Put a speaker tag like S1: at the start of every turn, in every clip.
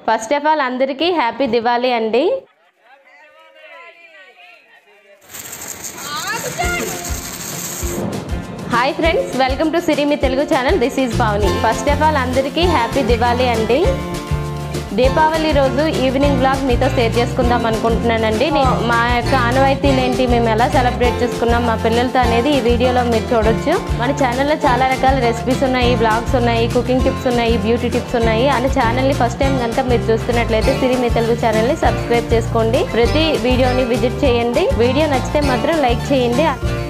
S1: first of all అందరికీ happy Diwali అండి hi friends welcome to Sirimi Telugu channel this is Pavani first of all అందరికీ happy Diwali అండి దీపావళి రోజు ఈవినింగ్ బ్లాగ్ మీతో షేర్ చేసుకుందాం అనుకుంటున్నానండి నే- మా యొక్క ఆనవాయితీలు ఏంటి మేము ఎలా సెలబ్రేట్ చేసుకున్నాం మా పిల్లలతో అనేది ఈ వీడియోలో మీరు చూడొచ్చు మన ఛానల్లో చాలా రకాల రెసిపీస్ ఉన్నాయి బ్లాగ్స్ ఉన్నాయి కుకింగ్ టిప్స్ ఉన్నాయి బ్యూటీ టిప్స్ ఉన్నాయి అని ఛానల్ని ఫస్ట్ టైం కనుక మీరు చూస్తున్నట్లయితే సిరి మీ తెలుగు ఛానల్ని సబ్స్క్రైబ్ చేసుకోండి ప్రతి వీడియోని విజిట్ చేయండి వీడియో నచ్చితే మాత్రం లైక్ చేయండి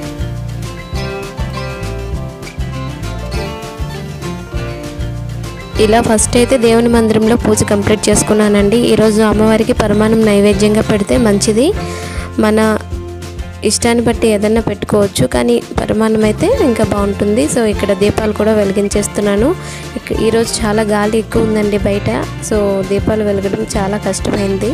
S2: ఇలా ఫస్ట్ అయితే దేవుని మందిరంలో పూజ కంప్లీట్ చేసుకున్నానండి ఈరోజు అమ్మవారికి పరమాణం నైవేద్యంగా పెడితే మంచిది మన ఇష్టాన్ని బట్టి ఏదన్నా పెట్టుకోవచ్చు కానీ పరమాణం అయితే ఇంకా బాగుంటుంది సో ఇక్కడ దీపాలు కూడా వెలిగించేస్తున్నాను ఇక- ఈరోజు చాలా గాలి ఎక్కువ ఉందండి బయట సో దీపాలు వెలగడం చాలా కష్టమైంది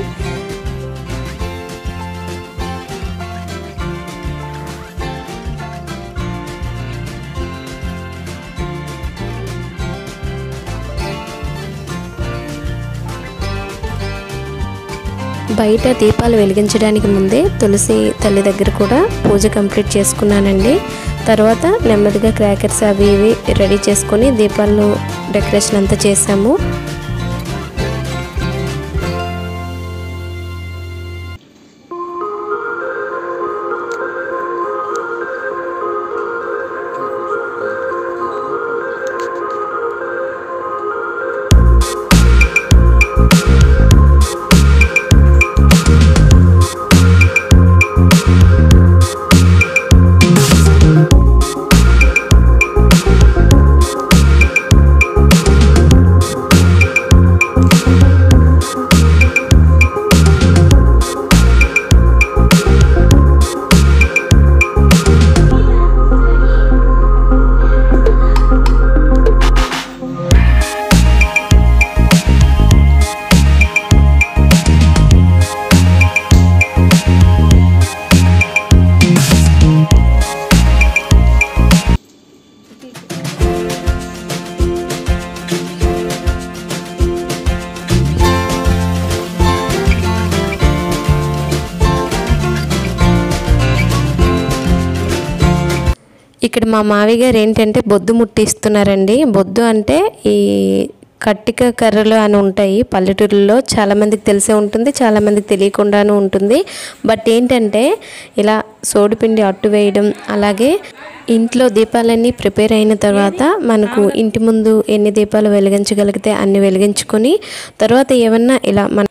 S2: బయట దీపాలు వెలిగించడానికి ముందే తులసి తల్లి దగ్గర కూడా పూజ కంప్లీట్ చేసుకున్నానండి తర్వాత నెమ్మదిగా క్రాకర్స్ అవి ఇవి రెడీ చేసుకొని దీపాలు డెకరేషన్ అంతా చేసాము ఇక్కడ మా మావి గారు ఏంటంటే బొద్దు ముట్టిస్తున్నారండి బొద్దు అంటే ఈ కట్టిక కర్రలు అని ఉంటాయి పల్లెటూరులో చాలామందికి తెలిసే ఉంటుంది చాలామందికి తెలియకుండాను ఉంటుంది బట్ ఏంటంటే ఇలా సోడిపిండి అట్టు వేయడం అలాగే ఇంట్లో దీపాలన్నీ ప్రిపేర్ అయిన తర్వాత మనకు ఇంటి ముందు ఎన్ని దీపాలు వెలిగించగలిగితే అన్ని వెలిగించుకొని తర్వాత ఏమన్నా ఇలా మన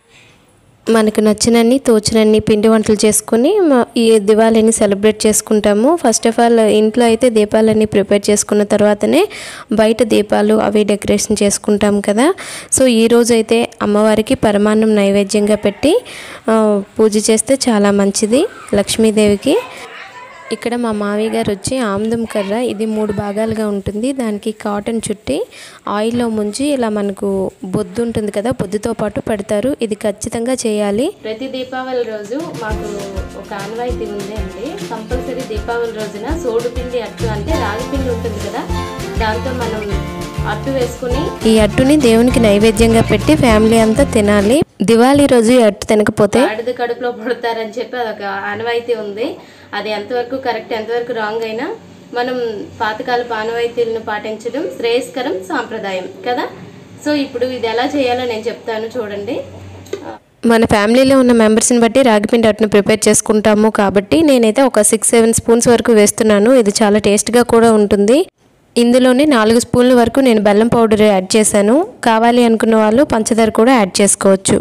S2: మనకు నచ్చినన్ని తోచినన్ని పిండి వంటలు చేసుకుని మా- ఈ దివాళీని సెలబ్రేట్ చేసుకుంటాము ఫస్ట్ ఆఫ్ ఆల్ ఇంట్లో అయితే దీపాలన్నీ ప్రిపేర్ చేసుకున్న తర్వాతనే బయట దీపాలు అవి డెకరేషన్ చేసుకుంటాం కదా సో ఈ రోజు అయితే అమ్మవారికి పరమాన్నం నైవేద్యంగా పెట్టి ఆ, పూజ చేస్తే చాలా మంచిది లక్ష్మీదేవికి ఇక్కడ మా మావయ్య గారు వచ్చి ఆముదం కర్ర ఇది మూడు భాగాలుగా ఉంటుంది దానికి కాటన్ చుట్టి ఆయిల్లో ముంచి ఇలా మనకు బొద్దు ఉంటుంది కదా బొద్దుతో పాటు పెడతారు ఇది ఖచ్చితంగా చేయాలి
S1: ప్రతి దీపావళి రోజు మాకు ఒక ఆనవాయితీ ఉంది అండి కంపల్సరీ దీపావళి రోజున సోడు పిండి అట్టు అంటే రాగి పిండి ఉంటుంది కదా దాంతో మనం అట్టు వేసుకుని
S2: ఈ అట్టుని దేవునికి నైవేద్యంగా పెట్టి ఫ్యామిలీ అంతా తినాలి దివాళీ రోజు ఈ అట్టు తినకపోతే
S1: ఆడది కడుపులో పుడతారని చెప్పి అదొక ఆనవాయితీ ఉంది అది ఎంతవరకు కరెక్ట్ ఎంతవరకు రాంగ్ అయినా మనం పాతకాలపు ఆనవాయితీలను పాటించడం శ్రేయస్కరం సాంప్రదాయం కదా సో ఇప్పుడు ఇది ఎలా చేయాలో నేను చెప్తాను చూడండి
S2: మన ఫ్యామిలీలో ఉన్న మెంబర్స్ని బట్టి రాగిపిండి అట్టును ప్రిపేర్ చేసుకుంటాము కాబట్టి నేనైతే ఒక సిక్స్ సెవెన్ స్పూన్స్ వరకు వేస్తున్నాను ఇది చాలా టేస్ట్గా కూడా ఉంటుంది ఇందులోనే నాలుగు స్పూన్ల వరకు నేను బెల్లం పౌడర్ యాడ్ చేశాను కావాలి అనుకున్న వాళ్ళు పంచదార కూడా యాడ్ చేసుకోవచ్చు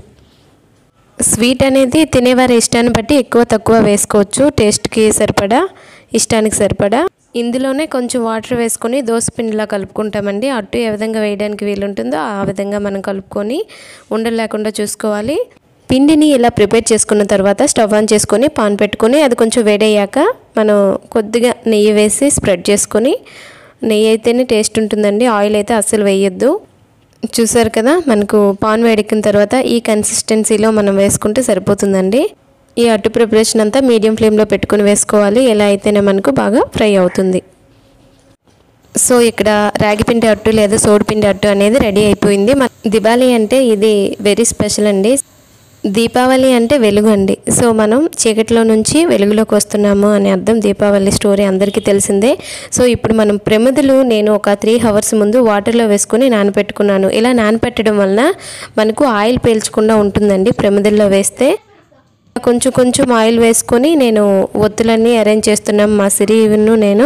S2: స్వీట్ అనేది తినేవారి ఇష్టాన్ని బట్టి ఎక్కువ తక్కువ వేసుకోవచ్చు టేస్ట్కి సరిపడా ఇష్టానికి సరిపడా ఇందులోనే కొంచెం వాటర్ వేసుకొని పిండిలా కలుపుకుంటామండి అట్టు ఏ విధంగా వేయడానికి వీలుంటుందో ఆ విధంగా మనం కలుపుకొని ఉండలు లేకుండా చూసుకోవాలి పిండిని ఇలా ప్రిపేర్ చేసుకున్న తర్వాత స్టవ్ ఆన్ చేసుకొని పాన్ పెట్టుకొని అది కొంచెం వేడయ్యాక మనం కొద్దిగా నెయ్యి వేసి స్ప్రెడ్ చేసుకొని నెయ్యి అయితేనే టేస్ట్ ఉంటుందండి ఆయిల్ అయితే అస్సలు వేయొద్దు చూసారు కదా మనకు పాన్ వేడెక్కిన తర్వాత ఈ కన్సిస్టెన్సీలో మనం వేసుకుంటే సరిపోతుందండి ఈ అట్టు ప్రిపరేషన్ అంతా మీడియం ఫ్లేమ్లో పెట్టుకుని వేసుకోవాలి ఎలా అయితేనే మనకు బాగా ఫ్రై అవుతుంది సో ఇక్కడ రాగిపిండి అట్టు లేదా సోడిపిండి అట్టు అనేది రెడీ అయిపోయింది మ- దివాళీ అంటే ఇది వెరీ స్పెషల్ అండి దీపావళి అంటే వెలుగు అండి సో మనం చీకటిలో నుంచి వెలుగులోకి వస్తున్నాము అనే అర్థం దీపావళి స్టోరీ అందరికీ తెలిసిందే సో ఇప్పుడు మనం ప్రమిదలు నేను ఒక త్రీ అవర్స్ ముందు వాటర్లో వేసుకొని నానపెట్టుకున్నాను ఇలా నానపెట్టడం వలన మనకు ఆయిల్ పీల్చకుండా ఉంటుందండి ప్రమిదల్లో వేస్తే కొంచెం కొంచెం ఆయిల్ వేసుకొని నేను ఒత్తులన్నీ అరేంజ్ చేస్తున్నాం మా సిరిను నేను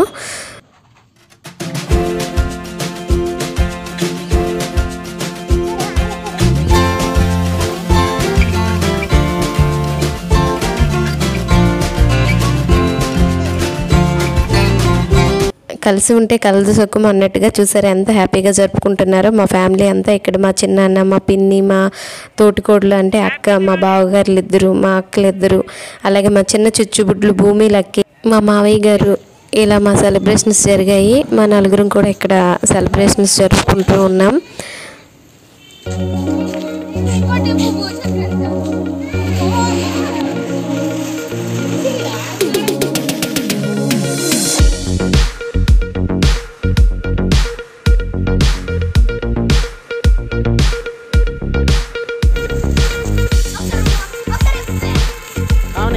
S2: కలిసి ఉంటే కలదు సుఖం అన్నట్టుగా చూసారు ఎంత హ్యాపీగా జరుపుకుంటున్నారో మా ఫ్యామిలీ అంతా ఇక్కడ మా చిన్నాన్న మా పిన్ని మా తోటికోడలు అంటే అక్క మా బావగారులు ఇద్దరు మా అక్కలు ఇద్దరు అలాగే మా చిన్న చుచ్చుబుడ్లు భూమి లక్కి మా మావయ్య గారు ఇలా మా సెలబ్రేషన్స్ జరిగాయి మా నలుగురం కూడా ఇక్కడ సెలబ్రేషన్స్ జరుపుకుంటూ ఉన్నాం
S3: అవును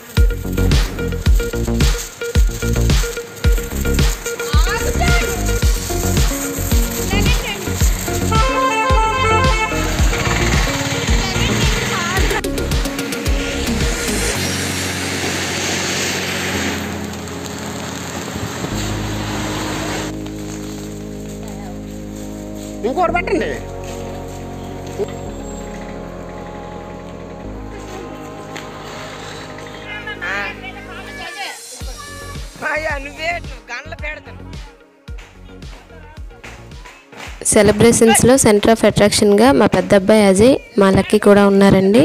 S3: ఇంకోటి పెట్టండి
S4: అయ్యా నువ్వే గంటలు పెడతాను
S2: సెలబ్రేషన్స్లో సెంటర్ ఆఫ్ అట్రాక్షన్గా మా పెద్ద అబ్బాయి అజయ్ మా లక్కీ కూడా ఉన్నారండి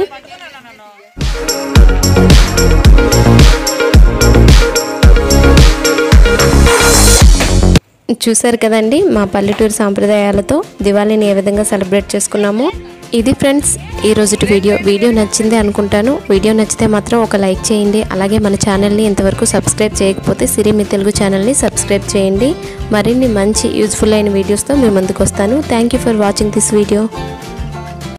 S2: చూసారు కదండి మా పల్లెటూరు సాంప్రదాయాలతో దివాళీని ఏ విధంగా సెలబ్రేట్ చేసుకున్నామో ఇది ఫ్రెండ్స్ ఈ రోజుటి వీడియో వీడియో నచ్చింది అనుకుంటాను వీడియో నచ్చితే మాత్రం ఒక లైక్ చేయండి అలాగే మన ఛానల్ని ఇంతవరకు సబ్స్క్రైబ్ చేయకపోతే సిరి మీ తెలుగు ఛానల్ని సబ్స్క్రైబ్ చేయండి మరిన్ని మంచి యూజ్ఫుల్ అయిన వీడియోస్తో మీ ముందుకు వస్తాను thank you for watching this video